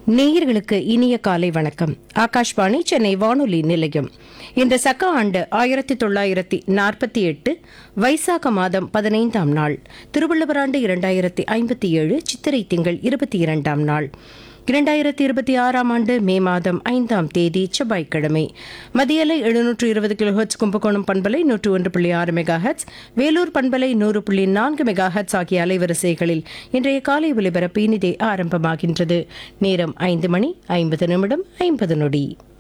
நேயர்களுக்கு இனிய காலை வணக்கம் ஆகாஷ்வாணி சென்னை வானொலி நிலையம் இந்த சக்க ஆண்டு ஆயிரத்தி தொள்ளாயிரத்தி நாற்பத்தி எட்டு வைசாக மாதம் பதினைந்தாம் நாள் திருவள்ளுவர் ஆண்டு இரண்டாயிரத்தி ஐம்பத்தி ஏழு சித்திரை திங்கள் இருபத்தி இரண்டாம் நாள் இரண்டாயிரத்தி இருபத்தி ஆறாம் ஆண்டு மே மாதம் ஐந்தாம் தேதி செவ்வாய்க்கிழமை மதியலை எழுநூற்று இருபது கிலோஹெட்ஸ் கும்பகோணம் பண்பலை நூற்று ஒன்று புள்ளி ஆறு மெகா ஹெட்ஸ் வேலூர் பண்பலை நூறு புள்ளி நான்கு மெகா ஹெட்ஸ் ஆகிய அலைவரிசைகளில் இன்றைய காலை ஒலிபரப்பு இனிதே ஆரம்பமாகின்றது நேரம் ஐந்து மணி ஐம்பது நிமிடம் ஐம்பது நொடி